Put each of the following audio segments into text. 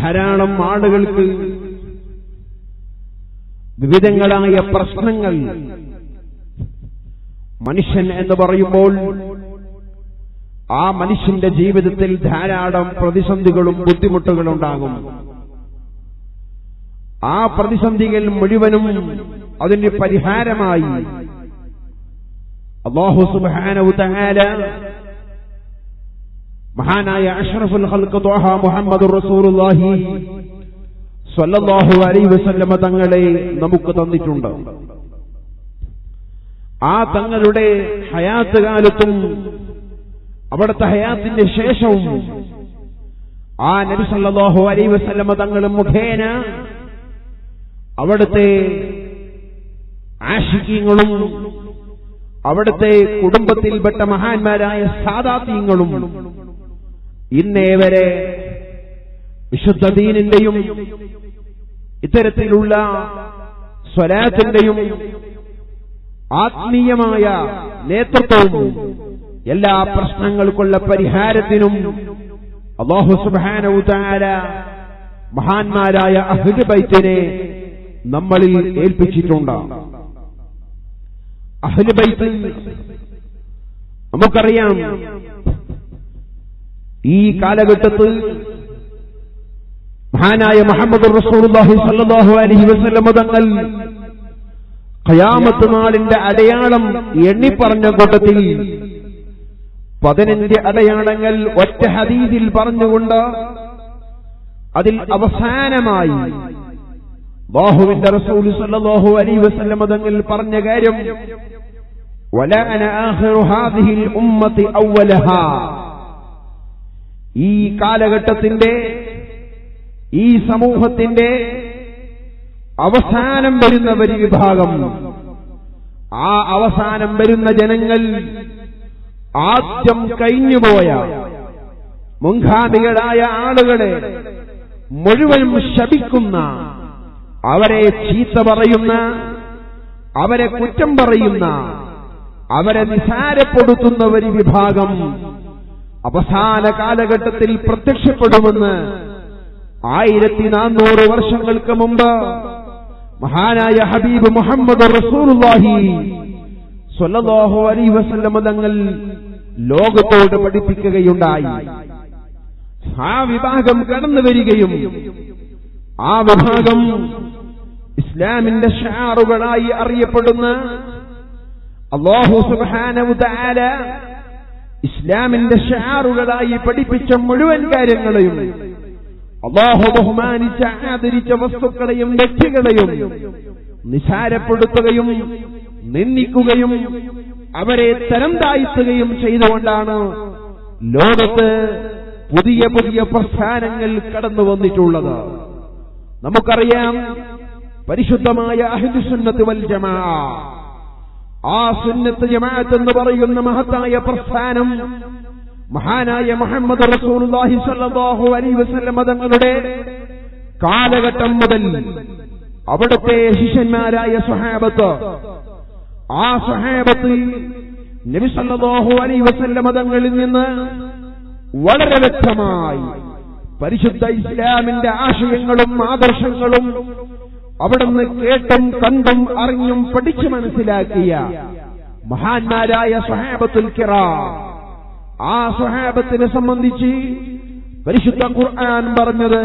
ധാരാളം ആളുകൾക്ക് വിവിധങ്ങളായ പ്രശ്നങ്ങൾ മനുഷ്യൻ എന്ന് പറയുമ്പോൾ ആ മനുഷ്യന്റെ ജീവിതത്തിൽ ധാരാളം പ്രതിസന്ധികളും ബുദ്ധിമുട്ടുകളും ഉണ്ടാകും ആ പ്രതിസന്ധികൾ മുഴുവനും അതിന്റെ പരിഹാരമായി അള്ളാഹു സുബ്ഹാനഹു തആല മഹാനായ അഷ്റഫുൽ ഖൽഖ് ത്വാഹ മുഹമ്മദ് റസൂലുള്ളാഹി സ്വല്ലല്ലാഹു അലൈഹി വസല്ലമ തങ്ങളെ നമുക്ക് തന്നിട്ടുണ്ട് ആ തങ്ങളുടെ ഹയാത്ത് കാലത്തും അവിടുത്തെ ഹയാത്തിന്റെ ശേഷവും ആ നബി സല്ലല്ലാഹു അലൈഹി വസല്ലമ തങ്ങൾ മുഖേന അവിടുത്തെ ആഷിക്കീങ്ങളും അവിടുത്തെ കുടുംബത്തിൽപ്പെട്ട മഹാന്മാരായ സാദാത്യങ്ങളും ഇന്നേ വരെ വിശുദ്ധ ദീനിന്റെയും ഇത്തരത്തിലുള്ള സ്വലാത്തിന്റെയും ആത്മീയമായ നേതൃത്വവും എല്ലാ പ്രശ്നങ്ങൾക്കുള്ള പരിഹാരത്തിനും അള്ളാഹു സുബ്ഹാനഹു തആല മഹാന്മാരായ അഹ്ലു ബൈത്തിനെ നമ്മളിൽ ഏൽപ്പിച്ചിട്ടുണ്ട് അഹ്ലു ബൈത്ത് നമുക്കറിയാം ഈ കാലഘട്ടത്തിൽ മഹാനായ മുഹമ്മദ് റസൂലുള്ളാഹി സ്വല്ലല്ലാഹു അലൈഹി വസല്ലം തങ്ങൾ ഖയാമത്ത് നാളിന്റെ അടയാളം എണ്ണിപ്പറഞ്ഞ കൂട്ടത്തിൽ പതിനഞ്ച് അടയാളങ്ങൾ ഒറ്റ ഹദീസിൽ പറഞ്ഞുകൊണ്ട് അതിൽ അവസാനമായി ബാഹുവിന്റെ റസൂൽ സല്ലല്ലാഹു അലൈഹി വസല്ലം തങ്ങൾ പറഞ്ഞ കാര്യം ولا أنا آخر هذه الأمة أولها ഈ കാലഘട്ടത്തിന്റെ ഈ സമൂഹത്തിന്റെ അവസാനം വരുന്ന ഒരു വിഭാഗം ആ അവസാനം വരുന്ന ജനങ്ങൾ ആദ്യം കഴിഞ്ഞുപോയ മുൻഗാമികളായ ആളുകളെ മുഴുവനും ശപിക്കുന്ന അവരെ ചീത്ത പറയുന്ന അവരെ കുറ്റം പറയുന്ന അവരെ നിസാരപ്പെടുത്തുന്ന ഒരു വിഭാഗം അവസാന കാലഘട്ടത്തിൽ പ്രത്യക്ഷപ്പെടുമെന്ന് ആയിരത്തി നാനൂറ് വർഷങ്ങൾക്ക് മുമ്പ് മഹാനായ ഹബീബ് മുഹമ്മദ് റസൂലുള്ളാഹി സ്വല്ലല്ലാഹു അലൈഹി വസല്ലം തങ്ങൾ ലോകത്തോട് പഠിപ്പിക്കുകയുണ്ടായി ആ വിഭാഗം കടന്നു വരികയും ആ വിഭാഗം ഇസ്ലാമിന്റെ ഷാറുകളായി അറിയപ്പെടുന്ന അള്ളാഹു സുബ്ഹാനഹു തആല ഇസ്ലാമിന്റെ ഷാറുകളായി പഠിപ്പിച്ച മുഴുവൻ കാര്യങ്ങളെയും അള്ളാഹു ബഹുമാനിച്ച ആദരിച്ച വസ്തുക്കളെയും വ്യക്തികളെയും നിസാരപ്പെടുത്തുകയും നിന്ദിക്കുകയും അവരെ തരം താഴ്ത്തുകയും ചെയ്തുകൊണ്ടാണ് ലോകത്ത് പുതിയ പുതിയ പ്രസ്ഥാനങ്ങൾ കടന്നു വന്നിട്ടുള്ളത് നമുക്കറിയാം പരിശുദ്ധമായ അഹിദുസുന്നത്ത് വൽ ജമാ ആ സുന്നത്ത് ജമാഅത്ത് എന്ന് പറയുന്ന മഹത്തായ പ്രസ്ഥാനം മഹാനായ മുഹമ്മദ് റസൂലുള്ളാഹി സ്വല്ലല്ലാഹു അലൈഹി വസല്ലം തങ്ങളുടെ കാലഘട്ടം മുതൽ അവിടുത്തെ ശിഷ്യന്മാരായ സ്വഹാബത്ത് ആ സ്വഹാബത്ത് നബി സല്ലല്ലാഹു അലൈഹി വസല്ലം തങ്ങളിൽ നിന്ന് വളരെ വ്യക്തമായി പരിശുദ്ധ ഇസ്ലാമിന്റെ ആശയങ്ങളും ആദർശങ്ങളും അവിടുന്ന് കേട്ടും കണ്ടും അറിഞ്ഞും പഠിച്ചു മനസ്സിലാക്കിയ മഹാന്മാരായ സ്വഹാബത്തുൽ കിറാം ആ സ്വഹാബത്തിനെ സംബന്ധിച്ച് പരിശുദ്ധ ഖുർആൻ പറഞ്ഞത്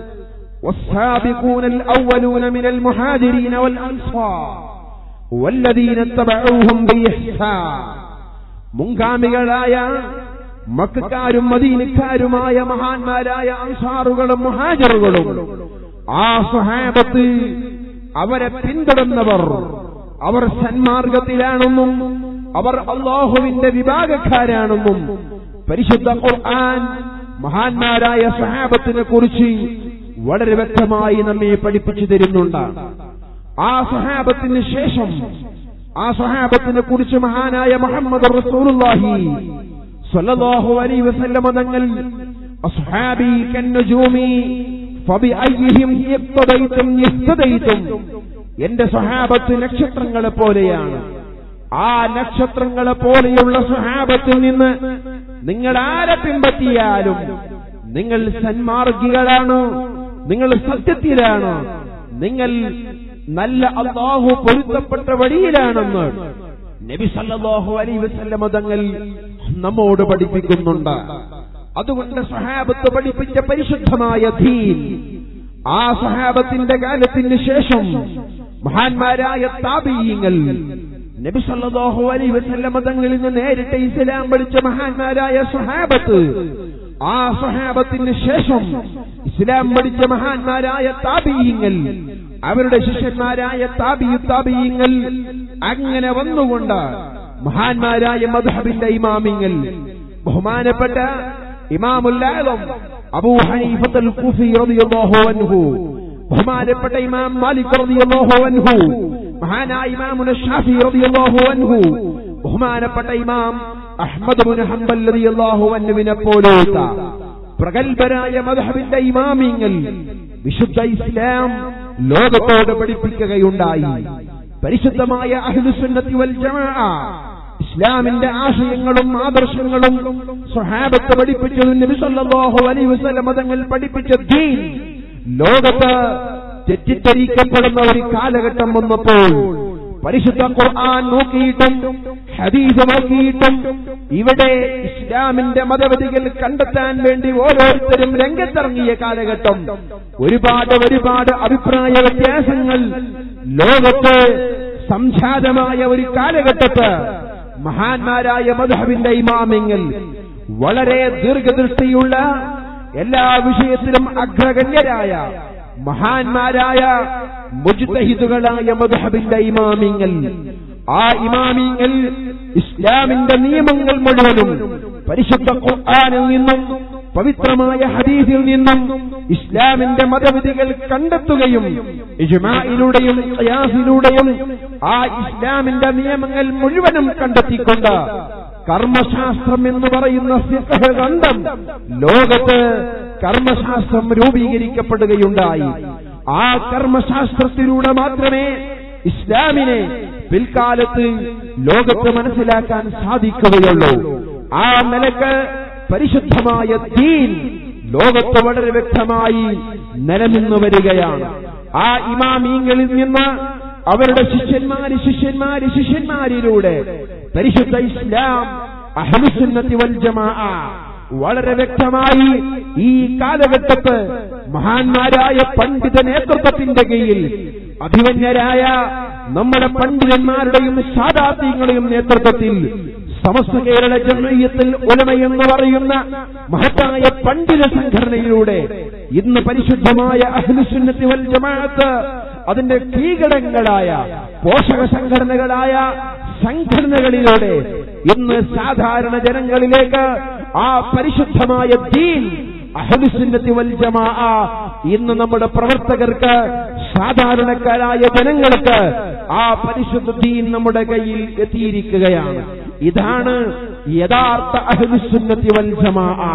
والسابقون الأولون من المهاجرين والأنصار والذين اتبعوهم بإحسان മുൻഗാമികളായ മക്കാരും മദീനക്കാരുമായ മഹാന്മാരായ അൻസാറുകളും മുഹാജറുകളും ആ സ്വഹാബത്ത് അവരെ പിന്തുടർന്നവർ അവർ സന്മാർഗത്തിലാണെന്നും അവർ അള്ളാഹുവിന്റെ വിഭാഗക്കാരാണെന്നും പരിശുദ്ധ ഖുർആൻ മഹാന്മാരായ സഹാബത്തിനെ കുറിച്ച് വളരെ വ്യക്തമായി നമ്മെ പഠിപ്പിച്ചു തരുന്നുണ്ട് ആ സഹാബത്തിന് ശേഷം ആ സഹാബത്തിനെ കുറിച്ച് മഹാനായ മുഹമ്മദ് റസൂലുള്ളാഹി സ്വല്ലല്ലാഹു അലൈഹി വസല്ലമ തങ്ങൾ അസ്ഹാബി കന്നുജൂമി ഫബിഅയ്യിഹിം ഇഖ്തദൈതും ഇഹ്തദൈതും എന്റെ സഹാബത്ത് നക്ഷത്രങ്ങളെ പോലെയാണ് ആ നക്ഷത്രങ്ങളെ പോലെയുള്ള സഹാബത്തിൽ നിന്ന് നിങ്ങൾ ആരെ പിൻപറ്റിയാലും നിങ്ങൾ സന്മാർഗികളാണ് നിങ്ങൾ സത്യത്തിലാണ് നിങ്ങൾ നല്ല അള്ളാഹു പൊരുത്തപ്പെട്ട വഴിയിലാണെന്ന് നബി സല്ലല്ലാഹു അലൈഹി വസല്ലമ തങ്ങൾ നമ്മോട് പഠിപ്പിക്കുന്നുണ്ട് അതുകൊണ്ട് സഹാബത്ത് പഠിപ്പിച്ച പരിശുദ്ധമായ ദീൻ ആ സഹാബത്തിന്റെ കാലത്തിന് ശേഷം മഹാന്മാരായ താപീയങ്ങൾ നബി സല്ലല്ലാഹു അലൈഹി വസല്ലമ തങ്ങളിൽ നിന്ന് നേരിട്ട് ഇസ്ലാം പഠിച്ച മഹാന്മാരായ സഹാബത്ത് ആ സഹാബത്തിന് ശേഷം ഇസ്ലാം പഠിച്ച മഹാന്മാരായ താപീയങ്ങൾ അവരുടെ ശിഷ്യന്മാരായ താബിയു താബിയങ്ങൾ അങ്ങനെ വന്നുകൊണ്ട് മഹാന്മാരായ മദ്ഹബിന്റെ ഇമാമിങ്ങൾ ബഹുമാനപ്പെട്ട ഇമാമുല്ലാദം അബൂ ഹനീഫത്തുൽ കൂഫി റളിയല്ലാഹു അൻഹു ബഹുമാനപ്പെട്ട ഇമാം മാലിക് റളിയല്ലാഹു അൻഹു മഹാനായ ഇമാമുന ഷാഫി റളിയല്ലാഹു അൻഹു ബഹുമാനപ്പെട്ട ഇമാം അഹ്മദ് ബിൻ ഹംബൽ റളിയല്ലാഹു അൻഹുവിനെ പോലത്തെ പ്രഗത്ഭരായ മദ്ഹബിന്റെ ഇമാമിങ്ങൾ വിശുദ്ധ ഇസ്ലാം ലോകത്തോട് പഠിപ്പിക്കുകയുണ്ടായി പരിശുദ്ധമായ അഹ്ലുസുന്നത്തി വൽ ജമാഅ ഇസ്ലാമിന്റെ ആശയങ്ങളും ആദർശങ്ങളും സ്വഹാബത്ത് പഠിപ്പിച്ചതും നബി സല്ലല്ലാഹു അലൈഹി വസല്ലം തങ്ങൾ പഠിപ്പിച്ച ദീൻ ലോകത്ത് തെറ്റിദ്ധരിക്കപ്പെടുന്ന ഒരു കാലഘട്ടം വന്നപ്പോൾ പരിശുദ്ധ ഖുർആൻ നോക്കിയിട്ടും ഹദീസ് നോക്കിയിട്ടും ഇവിടെ ഇസ്ലാമിന്റെ മതവതികൾ കണ്ടെത്താൻ വേണ്ടി ഓരോരുത്തരും രംഗത്തിറങ്ങിയ കാലഘട്ടം ഒരുപാട് ഒരുപാട് അഭിപ്രായ വ്യത്യാസങ്ങൾ ലോകത്ത് സംജാതമായ ഒരു കാലഘട്ടത്ത് മഹാന്മാരായ മധുഹബിന്റെ ഇമാമിങ്ങൾ വളരെ ദീർഘദൃഷ്ടിയുള്ള എല്ലാ വിഷയത്തിലും അഗ്രഗണ്യരായ മഹാന്മാരായ മുജ്തഹിദുകളായ മധുഹബിന്റെ ഇമാമിങ്ങൾ ആ ഇമാമിങ്ങൾ ഇസ്ലാമിന്റെ നിയമങ്ങൾ മുഴുവനും പരിശുദ്ധ ഖുർആനിൽ നിന്നും പവിത്രമായ ഹദീസിൽ നിന്നും ഇസ്ലാമിന്റെ മതവിധികൾ കണ്ടെത്തുകയും ഇജ്മായിലൂടെയും ഖിയാസിലൂടെയും ആ ഇസ്ലാമിന്റെ നിയമങ്ങൾ മുഴുവനും കണ്ടെത്തിക്കൊണ്ട് കർമ്മശാസ്ത്രം എന്ന് പറയുന്ന ഫിഖ് ഗ്രന്ഥം ലോകത്ത് കർമ്മശാസ്ത്രം രൂപീകരിക്കപ്പെടുകയുണ്ടായി ആ കർമ്മശാസ്ത്രത്തിലൂടെ മാത്രമേ ഇസ്ലാമിനെ പിൽക്കാലത്ത് ലോകത്ത് മനസ്സിലാക്കാൻ സാധിക്കുകയുള്ളൂ ആ നിലക്ക് പരിശുദ്ധമായ ദീൻ ലോകത്ത് വളരെ വ്യക്തമായി നിലനിന്നു വരികയാണ് ആ ഇമാമീങ്ങളിൽ നിന്ന് അവരുടെ ശിഷ്യന്മാര് ശിഷ്യന്മാര് ശിഷ്യന്മാരിലൂടെ പരിശുദ്ധ ഇസ്ലാം അഹ്ലുസുന്നത്തി വൽ ജമാഅ വളരെ വ്യക്തമായി ഈ കാലഘട്ടത്ത് മഹാന്മാരായ പണ്ഡിത നേതൃത്വത്തിന്റെ കീഴിൽ അഭിമന്യരായ നമ്മുടെ പണ്ഡിതന്മാരുടെയും സാധാത്യങ്ങളുടെയും നേതൃത്വത്തിൽ സമസ്ത കേരള ജമയത്തിൽ ഉലമയെന്ന് പറയുന്ന മഹത്തായ പണ്ഡിത സംഘടനയിലൂടെ ഇന്ന് പരിശുദ്ധമായ അഹ്ലുസുന്നത്തി വൽ ജമാഅത്ത് അതിന്റെ കീകടങ്ങളായ പോഷക സംഘടനകളായ സംഘടനകളിലൂടെ ഇന്ന് സാധാരണ ജനങ്ങളിലേക്ക് ആ പരിശുദ്ധമായ ദീൻ അഹലുസുന്നത്തി വൽ ജമാഅ ഇന്ന് നമ്മുടെ പ്രവർത്തകർക്ക് സാധാരണക്കാരായ ജനങ്ങൾക്ക് ആ പരിശുദ്ധ ദീൻ നമ്മുടെ കയ്യിൽ എത്തിയിരിക്കുകയാണ് ഇതാണ് യഥാർത്ഥ അഹലുസുന്നത്തി വൽ ജമാഅ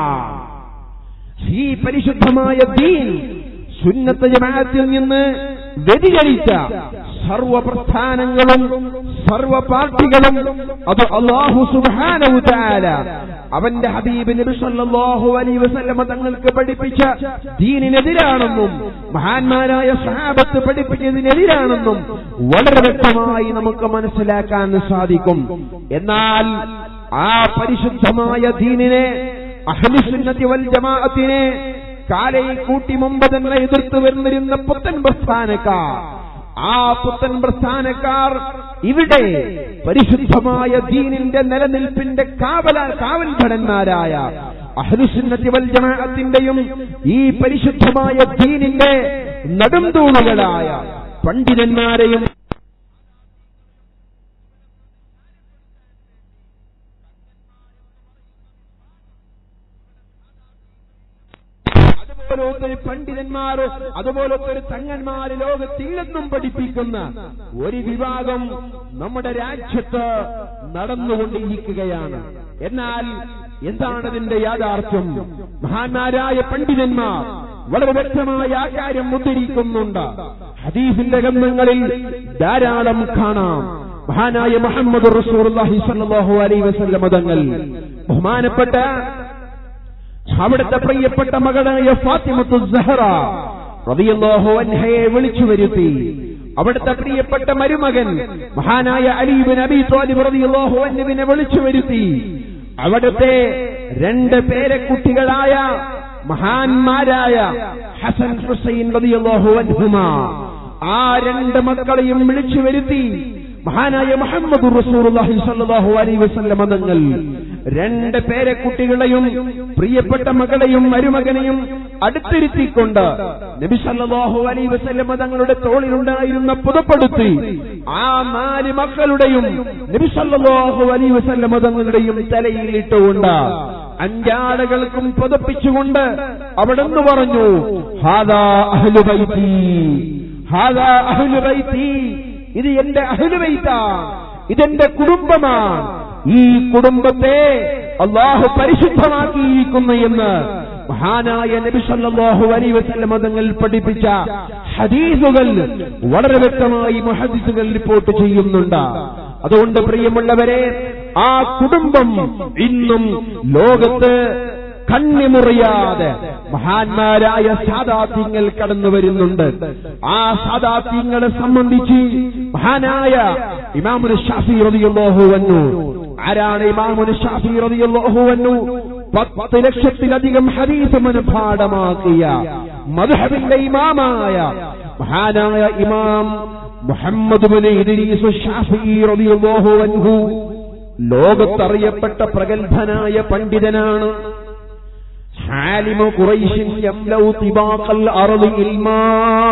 ഈ പരിശുദ്ധമായ ദീൻ സുന്നത്ത് ജമാഅത്തിൽ നിന്ന് വ്യതിചലിച്ച സർവ പ്രസ്ഥാനങ്ങളും സർവ പാർട്ടികളും അത് അള്ളാഹു സുബ്ഹാനഹു തആല അവന്റെ ഹബീബ് നബി സല്ലല്ലാഹു അലൈഹി വസല്ലമ തങ്ങൾക്ക് പഠിപ്പിച്ച ദീനിനെതിരാണെന്നും മഹാന്മാരായ സഹാബത്ത് പഠിപ്പിച്ചതിനെതിരാണെന്നും വളരെ വ്യക്തമായി നമുക്ക് മനസ്സിലാക്കാൻ സാധിക്കും എന്നാൽ ആ പരിശുദ്ധമായ ദീനിനെ അഹ്ലുസുന്നത്തി വൽ ജമാഅത്തിനെ കാലയിൽ കൂട്ടി മുമ്പ് തന്നെ എതിർത്ത് വരുന്നിരുന്ന പുത്തൻ പ്രസ്ഥാനക്കാർ ആ പുത്തൻ പ്രസ്ഥാനക്കാർ ഇവിടെ പരിശുദ്ധമായ ദീനിന്റെ നിലനിൽപ്പിന്റെ കാവല കാവൽഭടന്മാരായ അഹ്ലുസുന്നത്തി വൽ ജമാഅത്തിന്റെയും ഈ പരിശുദ്ധമായ ദീനിന്റെ നടുംതൂണുകളായ പണ്ഡിതന്മാരെയും അതുപോലത്തെ ഒരു പണ്ഡിതന്മാർ അതുപോലത്തെ ഒരു തങ്ങന്മാര് ലോകത്തില്ലെന്നും പഠിപ്പിക്കുന്ന ഒരു വിഭാഗം നമ്മുടെ രാജ്യത്ത് നടന്നുകൊണ്ടിരിക്കുകയാണ് എന്നാൽ എന്താണ് ഇതിന്റെ യാഥാർത്ഥ്യം മഹാന്മാരായ പണ്ഡിതന്മാർ വളരെ വ്യക്തമായ ആ കാര്യം ഉദ്ധരിക്കുന്നുണ്ട് ഹദീസിന്റെ ഗ്രന്ഥങ്ങളിൽ ധാരാളം കാണാം മഹാനായ മുഹമ്മദ് റസൂലുള്ളാഹി സ്വല്ലല്ലാഹു അലൈഹി വസല്ലം തങ്ങൾ ബഹുമാനപ്പെട്ട അവിടുത്തെ പ്രിയപ്പെട്ട മകളായ ഫാത്തിമത്തു സഹറ റളിയല്ലാഹു അൻഹയെ വിളിച്ചു വരുത്തി അവിടുത്തെ പ്രിയപ്പെട്ട മരുമകൻ മഹാനായ അലീബിൻ അബി തോലിബ് റളിയല്ലാഹു അൻഹുവിനെ വിളിച്ചു വരുത്തി അവിടുത്തെ രണ്ട് പേരക്കുട്ടികളായ മഹാന്മാരായ ഹസൻ ഹുസൈൻ റളിയല്ലാഹു അൻഹുമാ ആ രണ്ട് മക്കളെയും വിളിച്ചു വരുത്തി മഹാനായ മുഹമ്മദ് റസൂലുള്ളാഹി സ്വല്ലല്ലാഹു അലൈഹി വസല്ലം തങ്ങൾ രണ്ട് പേരക്കുട്ടികളെയും പ്രിയപ്പെട്ട മകളെയും മരുമകനെയും അടുത്തിരുത്തിക്കൊണ്ട് നബി സല്ലല്ലാഹു അലൈഹി വസല്ലം തങ്ങളുടെ തോളിലുണ്ടായിരുന്ന പുതപ്പെടുത്തി ആ നാല് മക്കളുടെയും നബി സല്ലല്ലാഹു അലൈഹി വസല്ലം തങ്ങളുടെയും തലയിൽ ഇട്ടുകൊണ്ട് അഞ്ചാളുകൾക്കും പുതപ്പിച്ചുകൊണ്ട് അവിടെന്ന് പറഞ്ഞു ഹാദാ അഹ്ലു ബൈത്തി ഹാദാ അഹ്ലു ബൈത്തി ഇത് എന്റെ അഹ്ലുബൈത്താണ് ഇതെന്റെ കുടുംബമാണ് ഈ കുടുംബത്തെ അള്ളാഹു പരിശുദ്ധമാക്കിയിരിക്കുന്നു എന്ന് മഹാനായ നബി സല്ലല്ലാഹു അലൈഹി വസല്ലം തങ്ങൾ പഠിപ്പിച്ച ഹദീസുകൾ വളരെ വ്യക്തമായി മുഹദ്ദിസുകൾ റിപ്പോർട്ട് ചെയ്യുന്നുണ്ട് അതുകൊണ്ട് പ്രിയമുള്ളവരെ ആ കുടുംബം ഇന്നും ലോകത്ത് കണ്ണിമുറിയാതെ മഹാന്മാരായ സാദാത്യങ്ങൾ കടന്നു വരുന്നുണ്ട് ആ സാദാത്യങ്ങളെ സംബന്ധിച്ച് മഹാനായ ഇമാമുൽ ഷാഫി റളിയല്ലാഹു അൻഹു ആരാണ് ഇമാമുൽ ഷാഫി റളിയല്ലാഹു അൻഹു പത്ത് ലക്ഷത്തിലധികം ഹദീസ് മനഃപാഠമാക്കിയ മദ്ഹബിന്റെ ഇമാമായ മഹാനായ ഇമാം മുഹമ്മദ് ബിൻ ഇദ്രീസ് ഷാഫി റളിയല്ലാഹു അൻഹു ലോകത്തറിയപ്പെട്ട പ്രഗത്ഭനായ പണ്ഡിതനാണ് حالم قريش يملأ طباق الأرض إلما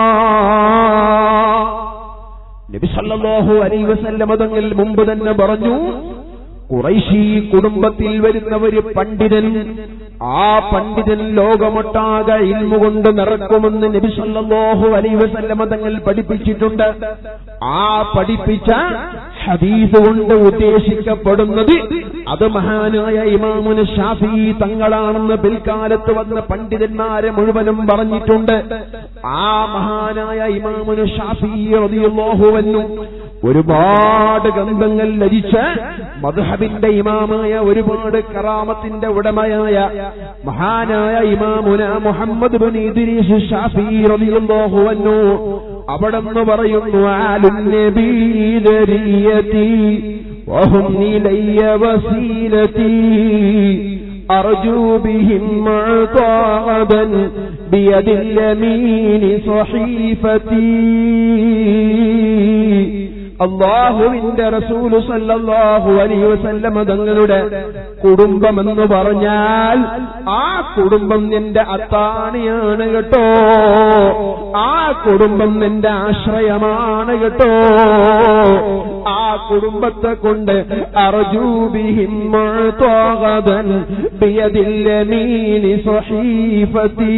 നബി സല്ലല്ലാഹു അലൈഹി വസല്ലമ തങ്ങൾ മുമ്പ് തന്നെ പറഞ്ഞു കുറൈശി കുടുംബത്തിൽ വരുന്ന ഒരു പണ്ഡിതൻ ആ പണ്ഡിതൻ ലോകമൊട്ടാകെ ഇൽമുകൊണ്ട് നിറക്കുമെന്ന് നബി സല്ലല്ലാഹു അലൈഹി വസല്ലമ തങ്ങൾ പഠിപ്പിച്ചിട്ടുണ്ട് ആ പഠിപ്പിച്ച ഹദീസ് കൊണ്ട് ഉദ്ദേശിക്കപ്പെടുന്നത് അത് മഹാനായ ഇമാമുന് ഷാഫി തങ്ങളാണെന്ന് പിൽക്കാലത്ത് വന്ന പണ്ഡിതന്മാരെ മുഴുവനും പറഞ്ഞിട്ടുണ്ട് ആ മഹാനായ ഇമാമുന് ഷാഫി റളിയല്ലാഹുവന്നു ഒരുപാട് ഗന്ധങ്ങൾ ലരിച്ച് മദ്ഹബിന്റെ ഇമാമായ ഒരുപാട് കറാമത്തിന്റെ ഉടമയായ മഹാനായ ഇമാമുന മുഹമ്മദ് ബിൻ ഇദ്രീസ് ഷാഫി റളിയല്ലാഹു അൻഹു അവിടെന്ന് പറയുന്നു ആലുൻ നബീദരിയതി വഹും ഇലയ്യ വസീലതി أرجو بهم معطادا بيد اليمين صحيفتي അള്ളാഹുവിന്റെ റസൂല് സല്ലല്ലാഹു അലൈഹി വസല്ലമ തങ്ങളുടെ കുടുംബമെന്ന് പറഞ്ഞാൽ ആ കുടുംബം എന്റെ അത്താണിയാണ് കേട്ടോ ആ കുടുംബം എന്റെ ആശ്രയമാണ് കേട്ടോ ആ കുടുംബത്തെ കൊണ്ട് അർജൂബിഹിം മുഅ്തഖദൻ ബിയദിൽ യമീനി സ്വഹീഫതി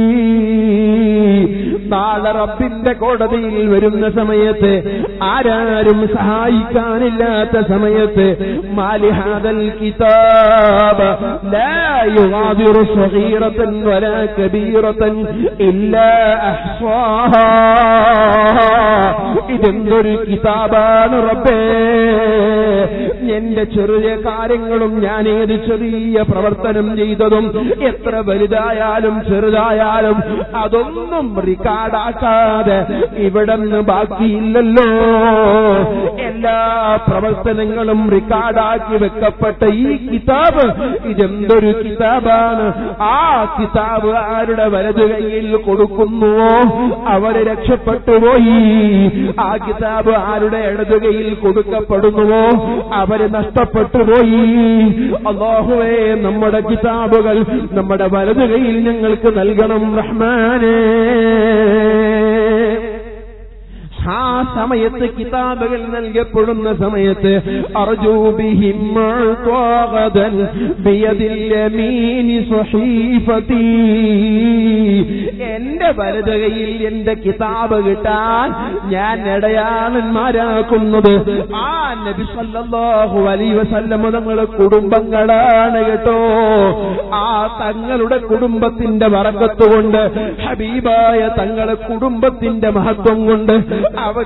നാളെ റബ്ബിന്റെ കോടതിയിൽ വരുന്ന സമയത്ത് ആരാരും സഹായിക്കാനില്ലാത്ത സമയത്ത് മാലിഹാദൽ കിതാബ് ലാ യുഗാദിറു സഗീറതൻ വലാ കബീറതൻ ഇല്ലാ അഹ്സാഹാ ഇതെന്തൊരു കിതാബാണ് റബ്ബേ എന്റെ ചെറിയ കാര്യങ്ങളും ഞാൻ ഏത് ചെറിയ പ്രവർത്തനം ചെയ്തതും എത്ര വലുതായാലും ചെറുതായാലും അതൊന്നും റിക്കാർഡാക്കാതെ ഇവിടെ നിന്ന് ബാക്കിയില്ലല്ലോ എല്ലാ പ്രവർത്തനങ്ങളും റിക്കാർഡാക്കി വെക്കപ്പെട്ട ഈ കിതാബ് ഇതെന്തൊരു കിതാബാണ് ആ കിതാബ് ആരുടെ വലതു കൈയിൽ കൊടുക്കുന്നുവോ അവര് രക്ഷപ്പെട്ടുപോയി ആ കിതാബ് ആരുടെ ഇടതുകയിൽ കൊടുക്കപ്പെടുന്നുവോ അവര് നഷ്ടപ്പെട്ടുപോയി അള്ളാഹുവേ നമ്മുടെ കിതാബുകൾ നമ്മുടെ വലതു കൈയിൽ ഞങ്ങൾക്ക് നൽകണം റഹ്മാനേ ആ സമയത്ത് കിതാബുകൾ നൽകപ്പെടുന്ന സമയത്ത് അർജൂബിഹിം മുഅ്തഖദൻ ബിയദിൽ യമീനി സ്വഹീഫതി എന്റെ വലതുകയിൽ എന്റെ കിതാബ് കിട്ടാൻ ഞാൻ ഇടയാളന്മാരാക്കുന്നത് ആ നബി സല്ലല്ലാഹു അലൈഹി വസല്ലം തങ്ങളുടെ കുടുംബങ്ങളാണ് കേട്ടോ ആ തങ്ങളുടെ കുടുംബത്തിന്റെ വറക്കത്തുകൊണ്ട് ഹബീബായ തങ്ങളുടെ കുടുംബത്തിന്റെ മഹത്വം കൊണ്ട് അവർ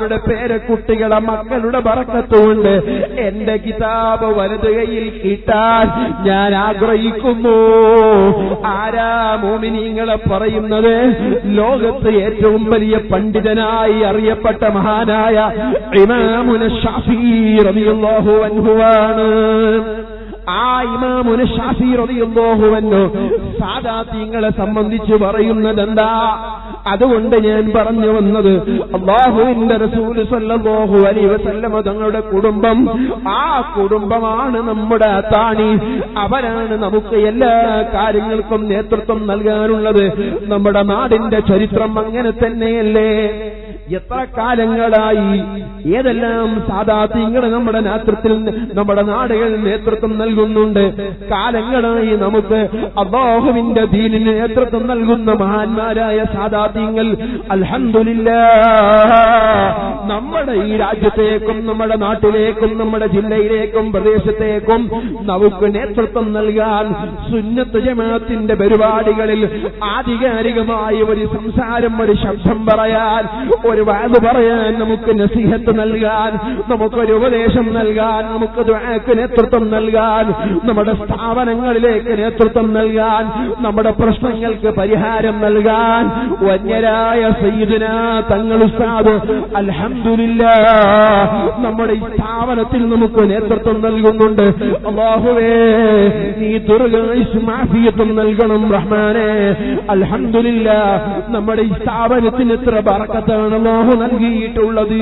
അവരുടെ പേരക്കുട്ടികളെ മക്കളുടെ ബറക്കത്തുകൊണ്ട് എന്റെ കിതാബ് വലത് കൈയിൽ കിട്ടാൻ ഞാൻ ആഗ്രഹിക്കുന്നു ആരാ മോമിനിങ്ങളെ പറയുന്നത് ലോകത്ത് ഏറ്റവും വലിയ പണ്ഡിതനായി അറിയപ്പെട്ട മഹാനായ ഇമാമുന ഷാഫി റളിയല്ലാഹു അൻഹുവാണ് ആ ഇമാമുന ഷാഫി റളിയല്ലാഹു അൻഹു സാദാത്യങ്ങളെ സംബന്ധിച്ച് പറയുന്നത് എന്താ അതുകൊണ്ട് ഞാൻ പറഞ്ഞു വന്നത് അള്ളാഹുവിന്റെ റസൂൽ സല്ലല്ലാഹു അലൈഹി വസല്ലമ തങ്ങളുടെ കുടുംബം ആ കുടുംബമാണ് നമ്മുടെ താണി അവരാണ് നമുക്ക് എല്ലാ കാര്യങ്ങൾക്കും നേതൃത്വം നൽകാനുള്ളത് നമ്മുടെ നാടിന്റെ ചരിത്രം അങ്ങനെ തന്നെയല്ലേ എത്ര കാലങ്ങളായി ഏതെല്ലാം സാധാത്യങ്ങൾ നമ്മുടെ നേതൃത്വത്തിൽ നമ്മുടെ നാടുകളിൽ നേതൃത്വം നൽകുന്നുണ്ട് കാലങ്ങളായി നമുക്ക് അള്ളാഹുവിന്റെ ദീനിന് നേതൃത്വം നൽകുന്ന മഹാന്മാരായ സാധാത്യങ്ങൾ അൽഹന്ദില്ല നമ്മുടെ ഈ രാജ്യത്തേക്കും നമ്മുടെ നാട്ടിലേക്കും നമ്മുടെ ജില്ലയിലേക്കും പ്രദേശത്തേക്കും നമുക്ക് നേതൃത്വം നൽകാൻ സുന്നത്ത് ജമാഅത്തിന്റെ പരിപാടികളിൽ ആധികാരികമായ ഒരു സംസാരം ഒരു ശബ്ദം പറയാൻ ഒരു വാത് പറയാൻ നമുക്ക് നസീഹത്ത് നൽകാൻ നമുക്കൊരു ഉപദേശം നൽകാൻ നമുക്ക് ദുആക്ക് നേതൃത്വം നൽകാൻ നമ്മുടെ സ്ഥാപനങ്ങളിലേക്ക് നേതൃത്വം നൽകാൻ നമ്മുടെ പ്രശ്നങ്ങൾക്ക് പരിഹാരം നൽകാൻ വന്യരായ സയ്യിദിന തങ്ങൾ ഉസ്താദ് അൽഹംദുലില്ല നമ്മുടെ ഈ സ്ഥാപനത്തിൽ നമുക്ക് നേതൃത്വം നൽകുന്നുണ്ട് അള്ളാഹുവേ നീ ദുർഗമാഫിയത്വം നൽകണം റഹ്മാനെ അൽഹംദുലില്ല നമ്മുടെ ഈ സ്ഥാപനത്തിന് എത്ര ബറക്കത്താണ് അള്ളാഹു നൽകിയിട്ടുള്ളത്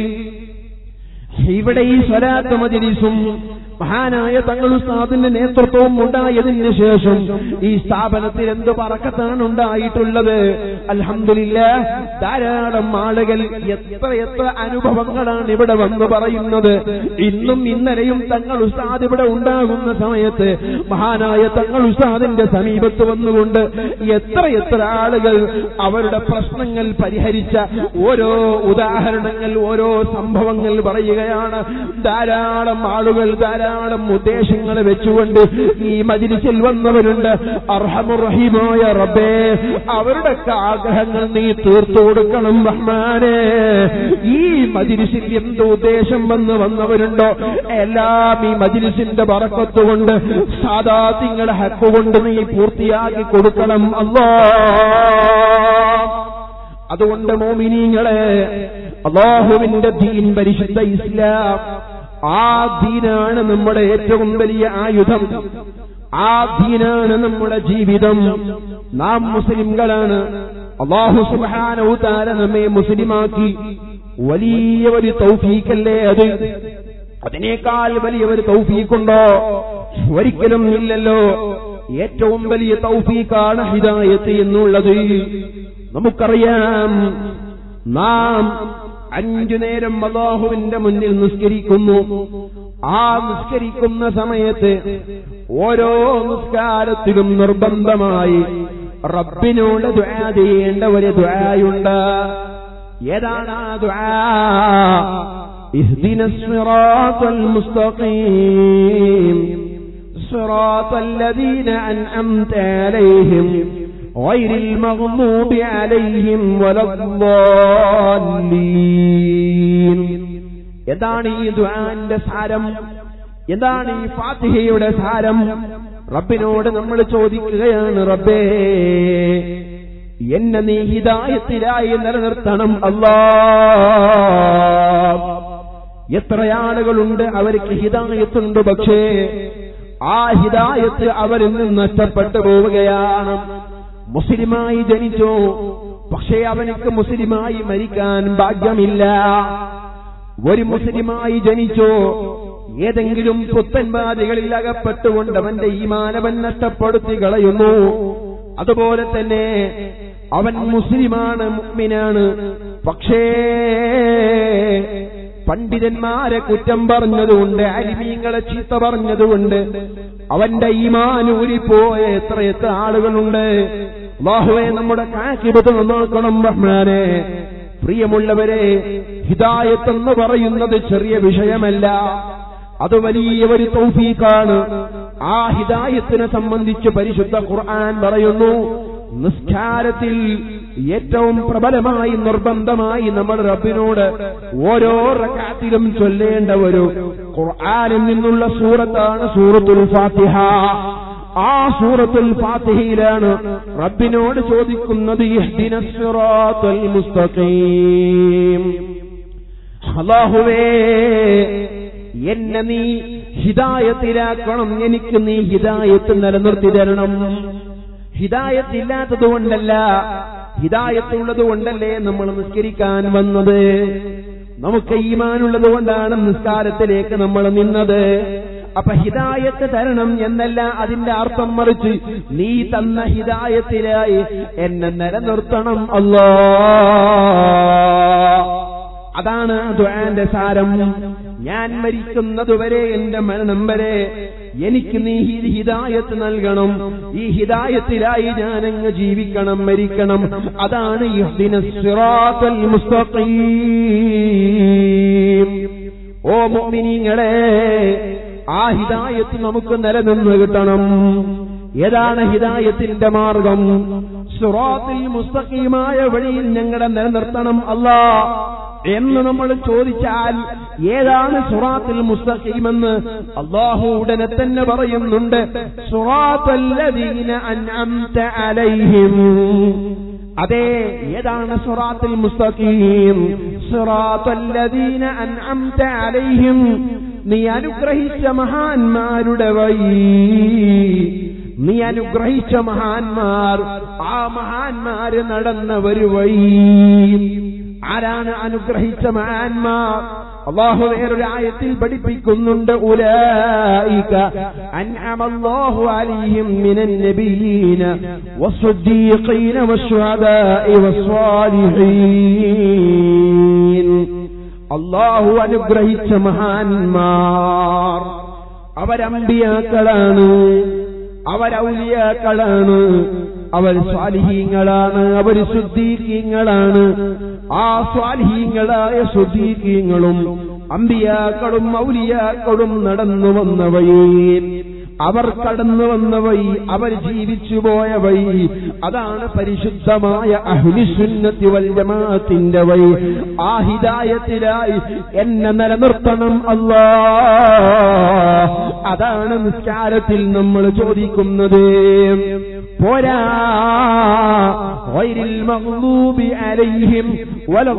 ഇവിടെ ഈ സ്വലാത്ത് മജിലിസും മഹാനായ തങ്ങൾ ഉസ്താദിന്റെ നേതൃത്വവും ഉണ്ടായതിന് ശേഷം ഈ സ്ഥാപനത്തിൽ എന്ത് പറക്കത്താണ് ഉണ്ടായിട്ടുള്ളത് അൽഹംദുലില്ല ധാരാളം ആളുകൾ എത്ര എത്ര അനുഭവങ്ങളാണ് ഇവിടെ വന്ന് പറയുന്നത് ഇന്നും ഇന്നലെയും തങ്ങൾ ഉസ്താദ് ഇവിടെ ഉണ്ടാകുന്ന സമയത്ത് മഹാനായ തങ്ങൾ ഉസ്താദിന്റെ സമീപത്ത് വന്നുകൊണ്ട് എത്ര എത്ര ആളുകൾ അവരുടെ പ്രശ്നങ്ങൾ പരിഹരിച്ച ഓരോ ഉദാഹരണങ്ങൾ ഓരോ സംഭവങ്ങൾ പറയുകയാണ് ധാരാളം ആളുകൾ ധാരാളം ഉദ്ദേശങ്ങൾ വെച്ചുകൊണ്ട് ഈ മജിലിസിൽ വന്നവരുണ്ട് അർഹമുറഹിമായ റബ്ബേ അവരുടെ ആഗ്രഹങ്ങൾ നീ തീർത്തു കൊടുക്കണം റഹ്മാനെ ഈ മജിലിസിൽ എന്ത് ഉദ്ദേശം വന്ന് വന്നവരുണ്ടോ എല്ലാം ഈ മജിലിസിന്റെ പറക്കത്തുകൊണ്ട് സാധാത്യങ്ങളുടെ ഹക്കുകൊണ്ട് നീ പൂർത്തിയാക്കി കൊടുക്കണം അല്ലോ അതുകൊണ്ട് മോമിനീങ്ങളെ അള്ളാഹുവിന്റെ ദീൻ പരിശുദ്ധ ഇസ്ലാം ആ ദീനാണ് നമ്മുടെ ഏറ്റവും വലിയ ആയുധം ആ ദീനാണ് നമ്മുടെ ജീവിതം നാം മുസ്ലിംകളാണ് അള്ളാഹു സുബാനൗതാര നമ്മെ മുസ്ലിമാക്കി വലിയ ഒരു തൗഫീക്കല്ലേ അത് അതിനേക്കാൾ വലിയ ഒരു തൗഫീക്കുണ്ടോ ഒരിക്കലും ഇല്ലല്ലോ ഏറ്റവും വലിയ തൗഫീക്കാണ് ഹിദായത്ത് എന്നുള്ളത് നമുക്കറിയാം നാം അഞ്ചു നേരം അള്ളാഹുവിന്റെ മുന്നിൽ നിസ്കരിക്കുന്നു ആ നിസ്കരിക്കുന്ന സമയത്ത് ഓരോ നിസ്കാരത്തിലും നിർബന്ധമായി റബ്ബിനോട് ദ്വാ ചെയ്യേണ്ട ഒരു ദ്വായുണ്ട് ഏതാണ് ആ ദ്വാ اهدنا الصراط المستقيم صراط الذين أنعمت عليهم غير المغضوب عليهم ولا الضالين എന്താണ് ഈ ദുആന്റെ സാരം എന്താണ് ഈ ഫാത്തിഹയുടെ സാരം റബ്ബിനോട് നമ്മൾ ചോദിക്കുകയാണ് റബ്ബേ എന്നെ നീ ഹിദായത്തിലായി നിലനിർത്തണം അല്ലാ എത്ര ആളുകളുണ്ട് അവർക്ക് ഹിദായത്തുണ്ട് പക്ഷേ ആ ഹിദായത്ത് അവരിൽ നിന്ന് നഷ്ടപ്പെട്ടു പോവുകയാണ് മുസ്ലിമായി ജനിച്ചു പക്ഷേ അവനക്ക് മുസ്ലിമായി മരിക്കാൻ ഭാഗ്യമില്ല ഒരു മുസ്ലിമായി ജനിച്ചു ഏതെങ്കിലും പുത്തൻവാദികളിൽ അകപ്പെട്ടുകൊണ്ട് അവന്റെ ഈ മാനവൻ നഷ്ടപ്പെടുത്തി കളയുന്നു അതുപോലെ തന്നെ അവൻ മുസ്ലിമാണ് മുഗ്മിനാണ് പക്ഷേ പണ്ഡിതന്മാരെ കുറ്റം പറഞ്ഞതുകൊണ്ട് അലിമീങ്ങളെ ചീത്ത പറഞ്ഞതുകൊണ്ട് അവന്റെ ഈമാനൂരിപ്പോയ എത്ര എത്ര ആളുകളുണ്ട് ബാഹുവെ നമ്മുടെ കാക്കിബത്ത് നന്നാക്കണം റഹ്മാനെ പ്രിയമുള്ളവരെ ഹിദായത്ത് എന്ന് പറയുന്നത് ചെറിയ വിഷയമല്ല അത് വലിയ ഒരു തൗഫീഖാണ് ആ ഹിദായത്തിനെ സംബന്ധിച്ച് പരിശുദ്ധ ഖുർആൻ പറയുന്നു നിസ്കാരത്തിൽ ഏറ്റവും പ്രബലമായി നിർബന്ധമായി നമ്മൾ റബ്ബിനോട് ഓരോ റക്കാത്തിലും ചൊല്ലേണ്ട ഒരു ഖുർആനിൽ നിന്നുള്ള സൂറത്താണ് സൂറത്തുൽ ഫാത്തിഹ ആ സൂറത്തുൽ ഫാത്തിഹയിലാണ് റബ്ബിനോട് ചോദിക്കുന്നത് ഇഹ്ദിനസ് സിറാത്തൽ മുസ്തഖീം അല്ലാഹുവേ എന്നെ നീ ഹിദായത്തിലാക്കണം എനിക്ക് നീ ഹിദായത്ത് നിലനിർത്തി തരണം ഹിദായത്തില്ലാത്തത് കൊണ്ടല്ല ഹിദായത്തുള്ളത് കൊണ്ടല്ലേ നമ്മൾ നിസ്കരിക്കാൻ വന്നത് നമുക്ക് ഈമാനുള്ളത് കൊണ്ടാണ് നിസ്കാരത്തിലേക്ക് നമ്മൾ നിന്നത് അപ്പൊ ഹിദായത്ത് തരണം എന്നല്ല അതിന്റെ അർത്ഥം മറിച്ച് നീ തന്ന ഹിദായത്തിലായി എന്നെ നിലനിർത്തണം അല്ലോ അതാണ് ദ്വാന്റെ സാരം ഞാൻ മരിക്കുന്നതുവരെ എന്റെ മരണം വരെ എനിക്ക് നീ ഈ ഹിദായത്ത് നൽകണം ഈ ഹിദായത്തിലായി ഞാനങ്ങ് ജീവിക്കണം മരിക്കണം അതാണ് ഇഹ്ദിനസ് സിറാത്തൽ മുസ്തഖീം ഓ മുഅ്മിനീങ്ങളെ ആ ഹിദായത്ത് നമുക്ക് നിലനിന്ന് കിട്ടണം ഏതാണ് ഹിദായത്തിന്റെ മാർഗം സുറാത്തിൽ മുസ്തഖീമായ വഴിയിൽ ഞങ്ങളെ നിലനിർത്തണം അല്ലാ എന്ന് നമ്മൾ ചോദിച്ചാൽ ഏതാണ് സുറാത്തിൽ മുസ്തഖീമെന്ന് അള്ളാഹു ഉടനെ തന്നെ പറയുന്നുണ്ട് സുറാത്തല്ലദീന അൻഅംത അലൈഹിം അതെ ഏതാണ് സുറാത്തിൽ മുസ്തഖീം സുറാത്തല്ലദീന അൻഅംത അലൈഹിം നീ അനുഗ്രഹിച്ച മഹാന്മാരുടെ വഴി നീ അനുഗ്രഹിച്ച മഹാന്മാർ ആ മഹാന്മാര് നടന്ന ഒരു വഴി ആരാണ് അനുഗ്രഹിച്ച മഹാന്മാർ അള്ളാഹു വേറൊരു ആയത്തിൽ പഠിപ്പിക്കുന്നുണ്ട് ഉലായിക അൻഅമല്ലാഹു അലൈഹിം മിനൻ നബിയീന വസ്സദ്ദീഖീന വശുഹദാഇ വസ്സാലിഹീൻ അള്ളാഹു അനുഗ്രഹിച്ച മഹാന്മാർ അവരമ്പിയാക്കളാണ് അവരൗലിയാക്കളാണ് അവർ സ്വാലിഹീങ്ങളാണ് അവർ ശുദ്ധീകീങ്ങളാണ് ആ സ്വാലിഹീങ്ങളായ ശുദ്ധീകീങ്ങളും അമ്പിയാക്കളും ഔലിയാക്കളും നടന്നു വന്ന വഴി അവർ കടന്നു വന്ന വഴി അവർ ജീവിച്ചു പോയ വഴി അതാണ് പരിശുദ്ധമായ അഹ്ലിസുന്നത്തി വൽ ജമാഅത്തിന്റെ വഴി ആ ഹിദായത്തിലായി എന്നെ നിലനിർത്തണം അല്ലാ അതാണ് നിസ്കാരത്തിൽ നമ്മൾ ചോദിക്കുന്നത് പോരാ غير المغضوب عليهم ولا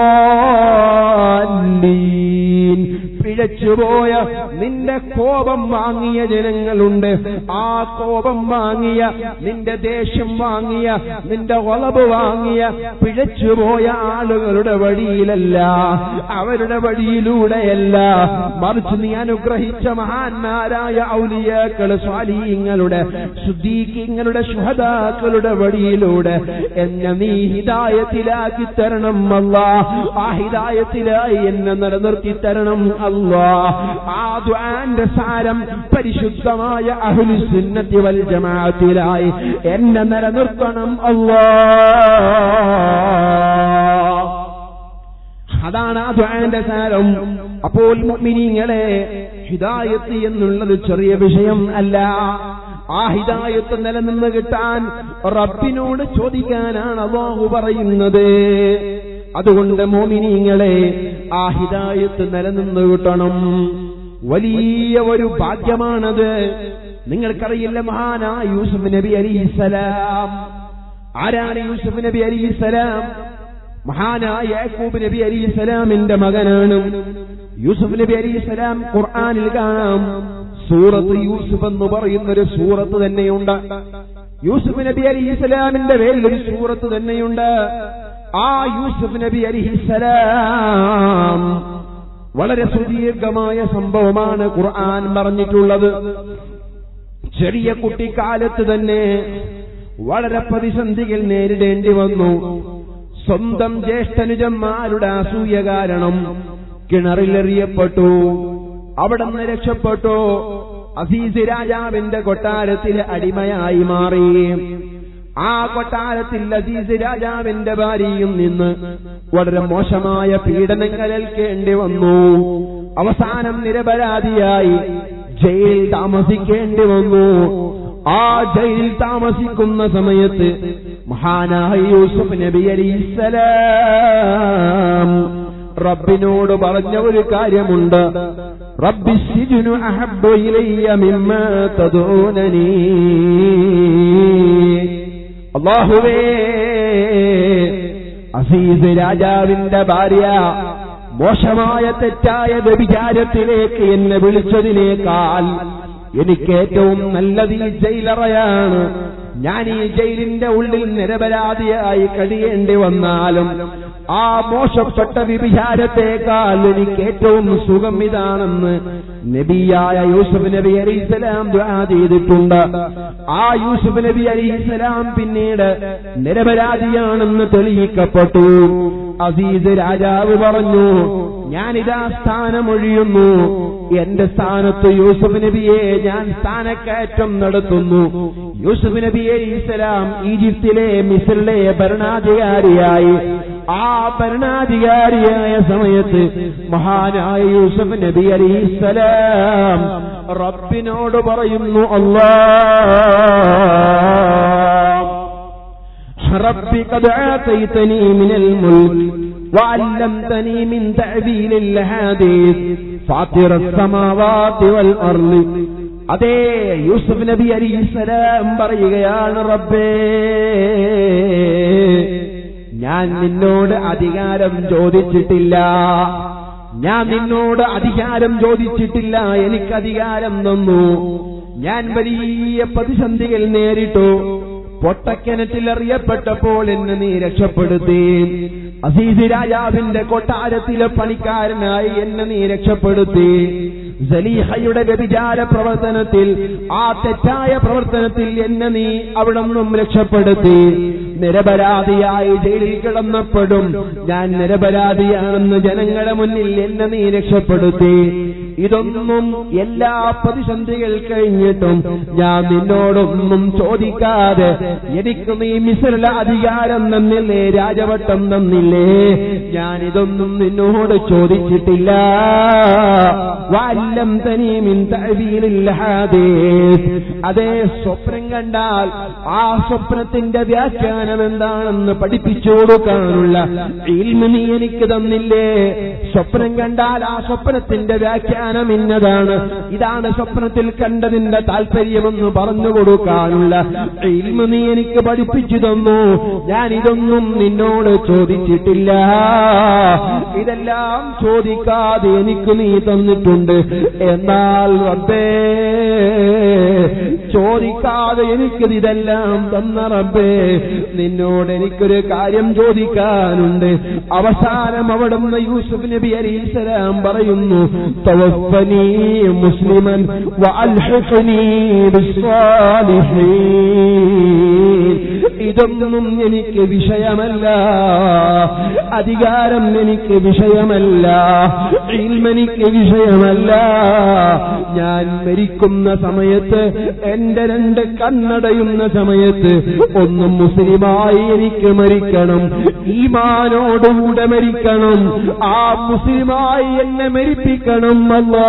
الضالين പിഴച്ചുപോയ നിന്റെ കോപം വാങ്ങിയ ജനങ്ങളുണ്ട് ആ കോപം വാങ്ങിയ നിന്റെ ദേഷ്യം വാങ്ങിയ നിന്റെ ഒളവ് വാങ്ങിയ പിഴച്ചുപോയ ആളുകളുടെ വഴിയിലല്ല അവരുടെ വഴിയിലൂടെയല്ല മറിച്ച് നീ അനുഗ്രഹിച്ച മഹാന്മാരായ ഔലിയാക്കള് സ്വാലീങ്ങളുടെ ശുദ്ധീകങ്ങളുടെ ശുഹദാക്കളുടെ വഴിയിലൂടെ എന്നെ നീ ഹിദായത്തിലാക്കി തരണം അല്ല ആ ഹിദായത്തിലായി എന്നെ നിലനിർത്തി തരണം അല്ലാ ആ ദ്വാന്റെ സാരം പരിശുദ്ധമായ അഹുലുസുന്നത്തി വൽ ജമാഅത്തിലായി എന്നെ നിലനിർത്തണം അല്ലാ അതാണ് ആ ദ്വാന്റെ സാരം അപ്പോൾ മുഅ്മിനീങ്ങളെ ഹിദായത്ത് എന്നുള്ളത് ചെറിയ വിഷയം അല്ല ആ ഹിദായത്ത് നിലനിന്ന് കിട്ടാൻ റബ്ബിനോട് ചോദിക്കാനാണ് അള്ളാഹു പറയുന്നത് അതുകൊണ്ട് മോമിനിങ്ങളെ ആ ഹിദായത്ത് നിലനിന്ന് കിട്ടണം വലിയ ഒരു ഭാഗ്യമാണത് നിങ്ങൾക്കറിയില്ല മഹാനാ യൂസുഫ് നബി അലിസ്സലാം ആരാണ് യൂസുഫ് നബി അലിസ്സലാം മഹാനായ യാക്കൂബ് നബി അലിസ്സലാമിന്റെ മകനാണ് യൂസുഫ് നബി അലിസ്സലാം ഖുർആനിൽ കാണാം സൂറത്ത് യൂസുഫ് എന്ന് പറയുന്ന ഒരു സൂറത്ത് തന്നെയുണ്ട് യൂസുഫ് നബി അലി ഇസ്ലാമിന്റെ പേരിൽ ഒരു സൂറത്ത് തന്നെയുണ്ട് ആ യൂസുഫ് നബി അലിഹിസലാം വളരെ സുദീർഘമായ സംഭവമാണ് ഖുർആൻ പറഞ്ഞിട്ടുള്ളത് ചെറിയ കുട്ടിക്കാലത്ത് തന്നെ വളരെ പ്രതിസന്ധികൾ നേരിടേണ്ടി വന്നു സ്വന്തം ജ്യേഷ്ഠനുജന്മാരുടെ അസൂയ കാരണം കിണറിലെറിയപ്പെട്ടു അവിടെ നിന്ന് രക്ഷപ്പെട്ടു അസീസ് രാജാവിന്റെ കൊട്ടാരത്തിൽ അടിമയായി മാറി ആ കൊട്ടാരത്തിൽ അസീസ് രാജാവിന്റെ ഭാര്യയും നിന്ന് വളരെ മോശമായ പീഡനങ്ങൾ ഏൽക്കേണ്ടി വന്നു അവസാനം നിരപരാധിയായി ജയിലിൽ താമസിക്കേണ്ടി വന്നു ആ ജയിലിൽ താമസിക്കുന്ന സമയത്ത് മഹാനായ യൂസുഫ് നബി അലിസ്സലാം റബ്ബിനോട് പറഞ്ഞ ഒരു കാര്യമുണ്ട് റബ്ബി സിജുനു അഹബ്ബു ഇലയ്യ മിമ്മ തദൂനനി അല്ലാഹുവേ അസീസ് രാജാവിന്റെ ഭാര്യ മോശമായ തെറ്റായ വ്യഭിചാരത്തിലേക്ക് എന്നെ വിളിച്ചതിനേക്കാൾ എനിക്ക് ഏറ്റവും നല്ലത് ഈ ജയിലറയാണ് ഞാൻ ഈ ജയിലിന്റെ ഉള്ളിൽ നിരപരാധിയായി കഴിയേണ്ടി വന്നാലും ആ മോശപ്പെട്ട വിഭിചാരത്തേക്കാൾ എനിക്ക് ഏറ്റവും സുഖം ഇതാണെന്ന് നബിയായ യൂസുഫ് നബി അലിസ്ലാം ദ്വാ ചെയ്തിട്ടുണ്ട് ആ യൂസുഫ് നബി അലിസ്ലാം പിന്നീട് നിരപരാധിയാണെന്ന് തെളിയിക്കപ്പെട്ടു അസീസ് രാജാവ് പറഞ്ഞു ഞാനിതാ സ്ഥാനമൊഴിയുന്നു എന്റെ സ്ഥാനത്ത് യൂസുഫ് നബിയെ ഞാൻ സ്ഥാനക്കയറ്റം നടത്തുന്നു യൂസുഫ് നബി ഇസ്ലാം ഈജിപ്തിലെ മിസറിലെ ഭരണാധികാരിയായി ആ ഭരണാധികാരിയായ സമയത്ത് മഹാനായ യൂസുഫ് നബി അലിസ്ലാം റബ്ബിനോട് പറയുന്നു അല്ലാ ربي قد آتيتني من الملك وعلمتني من تعبيل الحديث فاطر السماوات والأرض അതേ യൂസുഫ് നബി അലിസ്സലാം പറയുകയാണ് റബ്ബേ ഞാൻ നിന്നോട് അധികാരം ചോദിച്ചിട്ടില്ല ഞാൻ നിന്നോട് അധികാരം ചോദിച്ചിട്ടില്ല എനിക്ക് അധികാരം തന്നു ഞാൻ വലിയ പ്രതിസന്ധികൾ നേരിട്ടു പൊട്ടക്കിണറ്റിൽ എറിയപ്പെട്ടപ്പോൾ എന്നെ നീ രക്ഷപ്പെടുത്തി അസീസ് രാജാവിന്റെ കൊട്ടാരത്തിലെ പണിക്കാരനായി എന്നെ നീ രക്ഷപ്പെടുത്തി സലീഹയുടെ വ്യഭിചാര പ്രവർത്തനത്തിൽ ആ തെറ്റായ പ്രവർത്തനത്തിൽ എന്നെ നീ അവിടെ നിന്നും രക്ഷപ്പെടുത്തി നിരപരാധിയായി ജയിലിൽ കിടന്നപ്പെടും ഞാൻ നിരപരാധിയാണെന്ന് ജനങ്ങളുടെ മുന്നിൽ എന്നെ നീ രക്ഷപ്പെടുത്തി ഇതൊന്നും എല്ലാ പ്രതിസന്ധികൾ കഴിഞ്ഞിട്ടും ഞാൻ നിന്നോടൊന്നും ചോദിക്കാതെ എനിക്ക് നീ മിസറിലെ അധികാരം തന്നില്ലേ രാജവട്ടം തന്നില്ലേ ഞാൻ ഇതൊന്നും നിന്നോട് ചോദിച്ചിട്ടില്ല വല്ലം തനീമിൻ അതേ സ്വപ്നം കണ്ടാൽ ആ സ്വപ്നത്തിന്റെ വ്യാഖ്യാനം എന്താണെന്ന് പഠിപ്പിച്ചു കൊടുക്കാനുള്ള ഇൽമ നീ എനിക്ക് തന്നില്ലേ സ്വപ്നം കണ്ടാൽ ആ സ്വപ്നത്തിന്റെ വ്യാഖ്യാനം ഇന്നതാണ് ഇതാണ് സ്വപ്നത്തിൽ കണ്ടതിന്റെ താല്പര്യമെന്ന് പറഞ്ഞു കൊടുക്കാനുള്ള ഇൽമ നീ എനിക്ക് പഠിപ്പിച്ചു തന്നു ഞാൻ ഇതൊന്നും നിന്നോട് ചോദിച്ചിട്ടില്ല ഇതെല്ലാം ചോദിക്കാതെ എനിക്ക് നീ തന്നിട്ടുണ്ട് എന്നാൽ റബ്ബേ ചോദിക്കാതെ എനിക്കിത് ഇതെല്ലാം തന്ന റബ്ബേ നിന്നോട് എനിക്കൊരു കാര്യം ചോദിക്കാനുണ്ട് അവസാനം അവിടുന്ന് യൂസുഫ് നബി അലിസ്ലാം പറയുന്നു തവഫനി മുസ്ലിമൻ വഅൽഹിഖ്നി ബിസ്സാലിഹീൻ ഇതൊന്നും എനിക്ക് വിഷയമല്ല അധികാരം എനിക്ക് വിഷയമല്ല ഇൽമെനിക്ക് വിഷയമല്ല ഞാൻ മരിക്കുന്ന സമയത്ത് എന്റെ രണ്ട് കണ്ണടയുന്ന സമയത്ത് ഒന്നും മുസ്ലിമായി എനിക്ക് മരിക്കണം ഈമാനോടുകൂടെ മരിക്കണം ആ മുസ്ലിമായി എന്നെ മരിപ്പിക്കണം അല്ലാ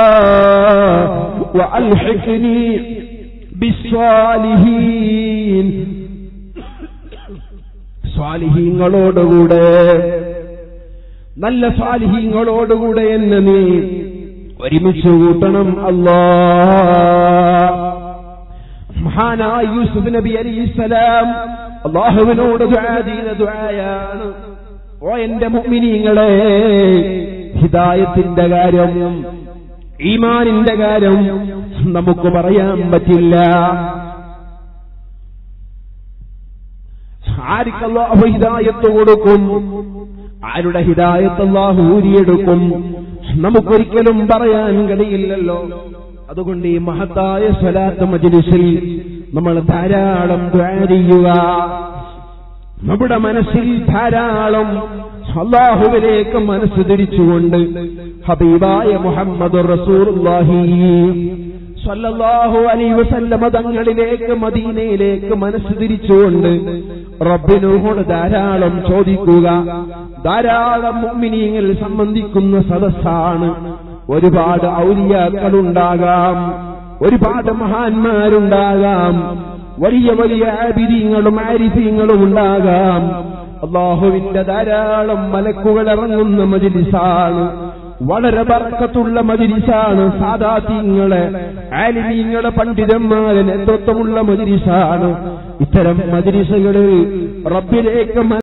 വഅൽഹിഖ്നി ബിസ്വാലിഹീൻ സ്വാലിഹീങ്ങളോടുകൂടെ നല്ല സ്വാലിഹീങ്ങളോടുകൂടെ എന്നെ നീ ഒരുമിച്ച് കൂട്ടണം അല്ലാ മഹാനായ യൂസുഫ് നബി അലിസ്സലാം അള്ളാഹുവിനോട് ദുആ ചെയ്ത ദുആയാണ് ഓ എന്റെ മുഅ്മിനീങ്ങളെ ഹിദായത്തിന്റെ കാര്യം ഈമാനിന്റെ കാര്യം നമുക്ക് പറയാൻ പറ്റില്ല ആർക്ക് അള്ളാഹു ഹിദായത്ത് കൊടുക്കും ആരുടെ ഹിദായത്ത് അള്ളാഹു ഊരിയെടുക്കും നമുക്കൊരിക്കലും പറയാൻ കഴിയില്ലല്ലോ അതുകൊണ്ട് ഈ മഹത്തായ സ്വലാത്ത് മജ്ലിസിൽ നമ്മൾ ധാരാളം ദ്വാ ചെയ്യുക നമ്മുടെ മനസ്സിൽ ധാരാളം അള്ളാഹുവിലേക്ക് മനസ്സ് തിരിച്ചുകൊണ്ട് ഹബീബായ മുഹമ്മദ് റസൂലുള്ളാഹി സല്ലല്ലാഹു അലൈഹി വസല്ലമ തങ്ങളിലേക്ക് മദീനയിലേക്ക് മനസ്സ് തിരിച്ചുകൊണ്ട് റബ്ബിനോട് ധാരാളം ചോദിക്കുക ധാരാളം മുഅ്മിനീങ്ങൾ സംബന്ധിക്കുന്ന സദസ്സാണ് ഒരുപാട് ഔലിയാക്കളുണ്ടാകാം ഒരുപാട് മഹാന്മാരുണ്ടാകാം വലിയ വലിയ ആബിദീങ്ങളും ആരിഫീങ്ങളും ഉണ്ടാകാം അള്ളാഹുവിന്റെ ധാരാളം മലക്കുകൾ ഇറങ്ങുന്ന മജിലിസാണ് വളരെ ബർക്കത്തുള്ള മജിലിസാണ് സാദാത്യങ്ങളെ ആലിമീങ്ങളെ പണ്ഡിതന്മാരെ നേതൃത്വമുള്ള മജിലിസാണ് ഇത്തരം മജിലിസുകളിൽ റബ്ബിലേക്ക്